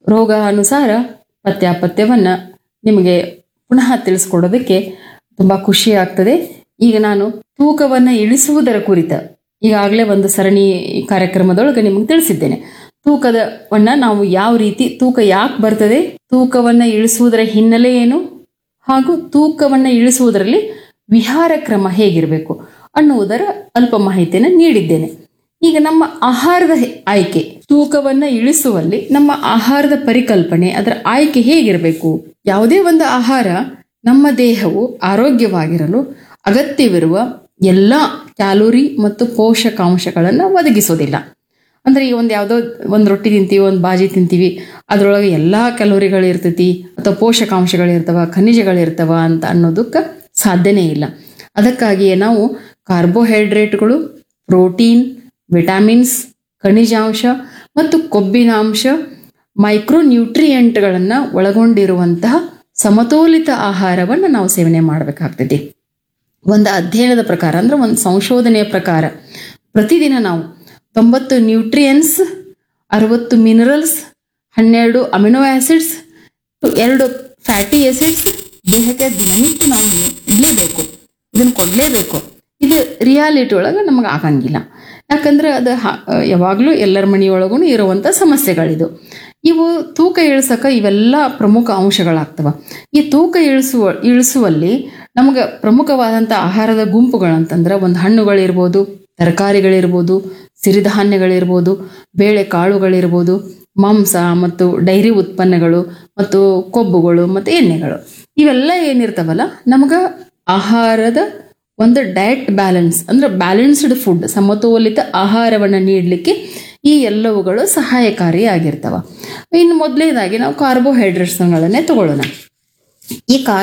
ರೋಗ ಅನುಸಾರ ಪಥ್ಯಾಪಥ್ಯವನ್ನು ನಿಮಗೆ ಪುನಃ ತಿಳಿಸ್ಕೊಡೋದಕ್ಕೆ ತುಂಬ ಖುಷಿ ಆಗ್ತದೆ ಈಗ ನಾನು ತೂಕವನ್ನು ಇಳಿಸುವುದರ ಕುರಿತ ಈಗಾಗಲೇ ಒಂದು ಸರಣಿ ಕಾರ್ಯಕ್ರಮದೊಳಗೆ ನಿಮಗೆ ತಿಳಿಸಿದ್ದೇನೆ ತೂಕದವನ್ನ ನಾವು ಯಾವ ರೀತಿ ತೂಕ ಯಾಕೆ ಬರ್ತದೆ ತೂಕವನ್ನು ಇಳಿಸುವುದರ ಹಿನ್ನೆಲೆ ಏನು ಹಾಗೂ ತೂಕವನ್ನು ಇಳಿಸುವುದರಲ್ಲಿ ವಿಹಾರ ಕ್ರಮ ಹೇಗಿರಬೇಕು ಅನ್ನುವುದರ ಅಲ್ಪ ಮಾಹಿತಿಯನ್ನು ನೀಡಿದ್ದೇನೆ ಈಗ ನಮ್ಮ ಆಹಾರದ ಹೆ- ಆಯ್ಕೆ ತೂಕವನ್ನು ಇಳಿಸುವಲ್ಲಿ ನಮ್ಮ ಆಹಾರದ ಪರಿಕಲ್ಪನೆ ಅದರ ಆಯ್ಕೆ ಹೇಗಿರಬೇಕು ಯಾವುದೇ ಒಂದು ಆಹಾರ ನಮ್ಮ ದೇಹವು ಆರೋಗ್ಯವಾಗಿರಲು ಅಗತ್ಯವಿರುವ ಎಲ್ಲ ಕ್ಯಾಲೋರಿ ಮತ್ತು ಪೋಷಕಾಂಶಗಳನ್ನು ಒದಗಿಸೋದಿಲ್ಲ ಅಂದ್ರೆ ಈ ಒಂದು ಯಾವುದೋ ಒಂದು ರೊಟ್ಟಿ ತಿಂತೀವಿ ಒಂದು ಬಾಜಿ ತಿಂತೀವಿ ಅದರೊಳಗೆ ಎಲ್ಲ ಕ್ಯಾಲೋರಿಗಳು ಇರ್ತೈತಿ ಅಥವಾ ಪೋಷಕಾಂಶಗಳಿರ್ತವ ಖನಿಜಗಳಿರ್ತವ ಅಂತ ಅನ್ನೋದಕ್ಕೆ ಸಾಧ್ಯನೇ ಇಲ್ಲ ಅದಕ್ಕಾಗಿಯೇ ನಾವು ಕಾರ್ಬೋಹೈಡ್ರೇಟ್ಗಳು ಪ್ರೋಟೀನ್ ವಿಟಾಮಿನ್ಸ್ ಖನಿಜಾಂಶ ಮತ್ತು ಕೊಬ್ಬಿನಾಂಶ ಮೈಕ್ರೋ ನ್ಯೂಟ್ರಿಯೆಂಟ್ಗಳನ್ನು ಒಳಗೊಂಡಿರುವಂತಹ ಸಮತೋಲಿತ ಆಹಾರವನ್ನು ನಾವು ಸೇವನೆ ಮಾಡಬೇಕಾಗ್ತದೆ ಒಂದು ಅಧ್ಯಯನದ ಪ್ರಕಾರ ಅಂದ್ರೆ ಒಂದು ಸಂಶೋಧನೆಯ ಪ್ರಕಾರ ಪ್ರತಿದಿನ ನಾವು ತೊಂಬತ್ತು ನ್ಯೂಟ್ರಿಯನ್ಸ್ ಅರವತ್ತು ಮಿನರಲ್ಸ್ ಹನ್ನೆರಡು ಅಮಿನೋ ಆಸಿಡ್ಸ್ ಎರಡು ಫ್ಯಾಟಿ ಆಸಿಡ್ಸ್ ದೇಹಕ್ಕೆ ದಿನನಿತ್ಯ ನಾವು ಇಡಲೇಬೇಕು ಇದನ್ನು ಕೊಡಲೇಬೇಕು ಇದು ರಿಯಾಲಿಟಿ ಒಳಗೆ ನಮಗೆ ಆಗಂಗಿಲ್ಲ ಯಾಕಂದ್ರೆ ಅದು ಹ- ಯಾವಾಗಲೂ ಎಲ್ಲರ ಮನೆಯೊಳಗೂ ಇರುವಂಥ ಸಮಸ್ಯೆಗಳಿದು ಇವು ತೂಕ ಇಳಿಸಕ ಇವೆಲ್ಲ ಪ್ರಮುಖ ಅಂಶಗಳಾಗ್ತವ ಈ ತೂಕ ಇಳಿಸುವ ಇಳಿಸುವಲ್ಲಿ ನಮಗೆ ಪ್ರಮುಖವಾದಂಥ ಆಹಾರದ ಗುಂಪುಗಳಂತಂದ್ರೆ ಒಂದು ಹಣ್ಣುಗಳಿರ್ಬೋದು ತರಕಾರಿಗಳಿರ್ಬೋದು ಸಿರಿಧಾನ್ಯಗಳಿರ್ಬೋದು ಬೇಳೆ ಕಾಳುಗಳಿರ್ಬೋದು ಮಾಂಸ ಮತ್ತು ಡೈರಿ ಉತ್ಪನ್ನಗಳು ಮತ್ತು ಕೊಬ್ಬುಗಳು ಮತ್ತು ಎಣ್ಣೆಗಳು ಇವೆಲ್ಲ ಏನಿರ್ತಾವಲ್ಲ ನಮಗೆ ಆಹಾರದ ಒಂದು ಡಯಟ್ ಬ್ಯಾಲೆನ್ಸ್ ಅಂದ್ರೆ ಬ್ಯಾಲೆನ್ಸ್ಡ್ ಫುಡ್ ಸಮತೋಲಿತ ಆಹಾರವನ್ನು ನೀಡಲಿಕ್ಕೆ ಈ ಎಲ್ಲವುಗಳು ಸಹಾಯಕಾರಿಯಾಗಿರ್ತವ ಇನ್ನು ಮೊದಲನೇದಾಗಿ ನಾವು ಕಾರ್ಬೋಹೈಡ್ರೇಟ್ಸ್ಗಳನ್ನೇ ತಗೊಳ್ಳೋಣ ಈ